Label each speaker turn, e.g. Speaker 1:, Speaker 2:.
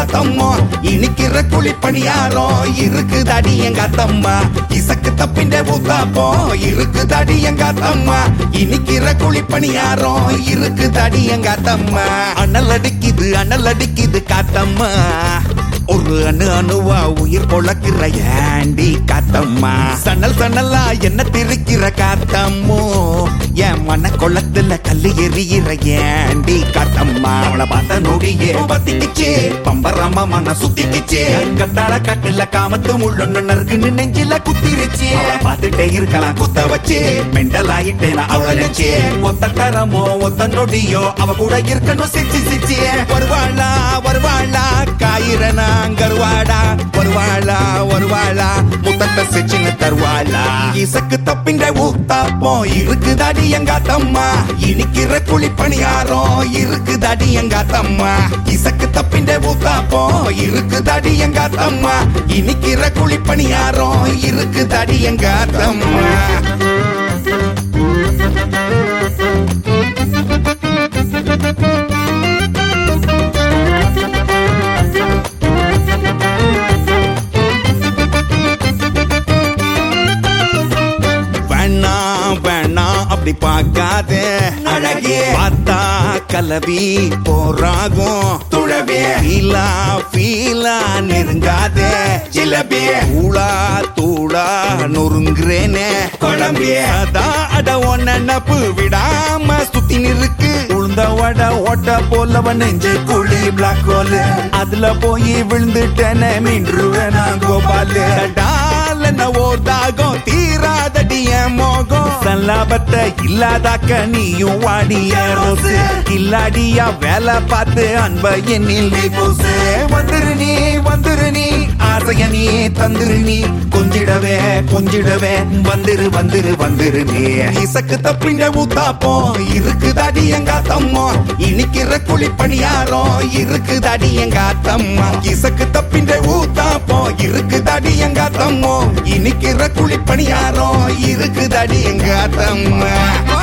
Speaker 1: அத்தம்மா இனிக்கிற குழி பணியாரம் இருக்குதாடி எங்க அத்தம்மா இசக்கு தப்பின்ற ஊத்தாப்போ இருக்குதாடி எங்க அத்தம்மா இனிக்கிற குழி பணியாரம் இருக்குதாடி எங்க அத்தம்மா அனல் அடிக்குது அனல் அடிக்குது காத்தம்மா ஒரு அணு அணுவா உயிர் பொழக்கிற ஏண்டி காத்தம்மா சன்னல் சன்னலா என்ன திரிக்கிற காத்தம்மோ என் மன கொளத்துல கல்லு எறிகிற ஏண்டி காத்தம்மா அவளை பார்த்த நொடியே பத்திக்கிச்சே பம்பரமா மன சுத்திக்கிச்சே கத்தாழ கட்டுல காமத்து முள்ளொன்னு நறுக்குன்னு நெஞ்சில குத்திருச்சு அவளை பார்த்துட்டே இருக்கலாம் குத்த வச்சு மெண்டல் ஆயிட்டேன் நான் அவளை நினைச்சே ஒத்த தரமோ ஒத்த நொடியோ அவ கூட இருக்கணும் சிச்சி சிச்சி வருவாளா வருவாளா காயிரனா கருவாடா வருவாளா வருவாளா முத்தத்தை செச்சுன்னு தருவாளா இசக்கு தப்பின்ற ஊத்தாப்போ இருக்குதாடி எங்க அத்தம்மா இனிக்கிற குழி பணியாரம் இருக்குதாடி எங்க அத்தம்மா இசக்கு தப்பின்ற ஊத்தாப்போ இருக்குதாடி எங்க அத்தம்மா இனிக்கிற குழி பணியாரம் இருக்குதாடி எங்க அத்தம்மா வேணா வேணா அப்படி பார்க்காத அழகே பார்த்தா கலவி போராகும் துழவே ஃபீலா ஃபீலா நெருங்காத சிலபே தூளா தூளா நொறுங்குறேனே குழம்பே அதான் அட ஒன்ன நப்பு விடாம சுத்தி நிற்கு உளுந்த வட ஓட்ட போலவ நெஞ்சு குழி பிளாக் ஹோல் அதுல போய் விழுந்துட்டேனே மீண்டுருவேன் நான் கோபாலு டாலன ஓர் தாகம் தீராதடி என் மோகம் சல்லாபத்தை இல்லாதாக்க நீயும் வாடிய ரோசு கில்லாடியா வேலை பார்த்து அன்ப என்னில் நீ பூசு வந்துரு நீ வந்துரு நீ ஆசைய நீ தந்துரு நீ கொஞ்சிடவே கொஞ்சிடவே வந்துரு வந்துரு வந்துரு நீ இசக்கு தப்பிங்க ஊத்தாப்போ இருக்குதாடி எங்க அத்தம்மா இனிக்கிற குழி பணியாரம் இருக்குதாடி எங்க அத்தம்மா இசக்கு தப்பின்ற ஊத்தாப்போ இருக்குதாடி எங்க அத்தம்மா இனிக்கிற குழி பணியாரம் இருக்குதாடி எங்க அத்தம்மா